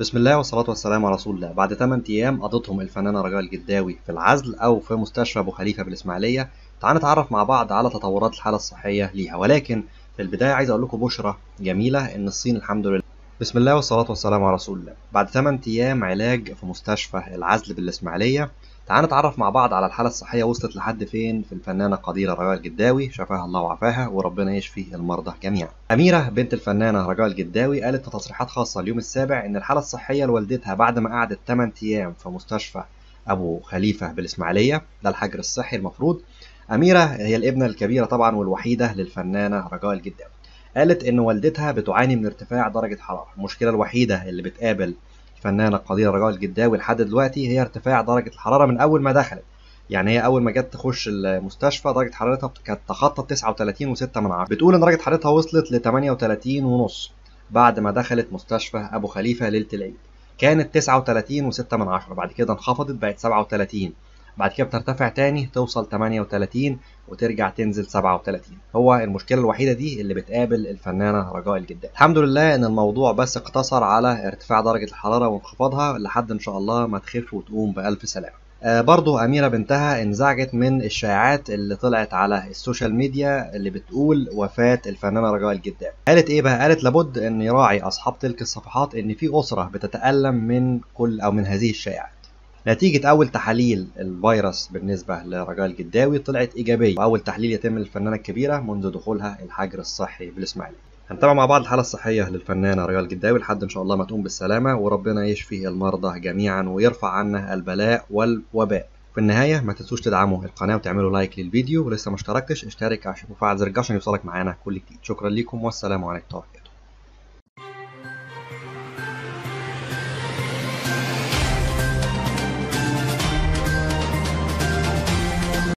بسم الله والصلاة والسلام على رسول الله بعد 8 أيام قضتهم الفنانة رجاء الجداوي في العزل أو في مستشفى أبو خليفة بالإسماعيلية تعال نتعرف مع بعض على تطورات الحالة الصحية ليها ولكن في البداية عايز أقول لكم بشرة جميلة إن الصين الحمد لله بسم الله والصلاة والسلام على رسول الله بعد 8 أيام علاج في مستشفى العزل بالإسماعيلية تعال نتعرف مع بعض على الحالة الصحية وصلت لحد فين في الفنانة قديرة رجاء الجداوي شفاها الله وعافاها وربنا يشفي المرضى جميعا. أميرة بنت الفنانة رجاء الجداوي قالت في تصريحات خاصة اليوم السابع إن الحالة الصحية لوالدتها بعد ما قعدت 8 أيام في مستشفى أبو خليفة بالإسماعيلية ده الحجر الصحي المفروض. أميرة هي الابنة الكبيرة طبعا والوحيدة للفنانة رجاء الجداوي. قالت إن والدتها بتعاني من ارتفاع درجة حرارة، المشكلة الوحيدة اللي بتقابل الفنانة قديرة رجاء الجداوي لحد دلوقتي هي ارتفاع درجة الحرارة من أول ما دخلت يعني هي أول ما جت تخش المستشفى درجة حرارتها كانت تخطط 39 و6 من عشرة بتقول إن درجة حرارتها وصلت ل 38 ونص بعد ما دخلت مستشفى أبو خليفة ليلة العيد كانت 39 و6 من عشرة بعد كده انخفضت بقت 37 بعد كده بترتفع تاني توصل 38 وترجع تنزل 37 هو المشكله الوحيده دي اللي بتقابل الفنانه رجاء الجداوي الحمد لله ان الموضوع بس اقتصر على ارتفاع درجه الحراره وانخفاضها لحد ان شاء الله ما تخف وتقوم بالف سلامه آه برضو أميرة بنتها انزعجت من الشائعات اللي طلعت على السوشيال ميديا اللي بتقول وفاة الفنانة رجاء الجداوي قالت إيه بقى؟ قالت لابد أن يراعي أصحاب تلك الصفحات إن في أسرة بتتألم من كل أو من هذه الشائعات نتيجة أول تحاليل الفيروس بالنسبة لرجاء الجداوي طلعت إيجابية وأول تحليل يتم للفنانة الكبيرة منذ دخولها الحجر الصحي بالإسماعيلية هنتابع مع بعض الحالة الصحية للفنانة رجاء الجداوي لحد إن شاء الله ما تقوم بالسلامة وربنا يشفي المرضى جميعا ويرفع عنا البلاء والوباء في النهاية ما تنسوش تدعموا القناة وتعملوا لايك للفيديو ولسه ما اشتركتش اشترك عشان وفعل زر الجرس عشان يوصلك معانا كل جديد شكرا لكم والسلام عليكم ورحمة الله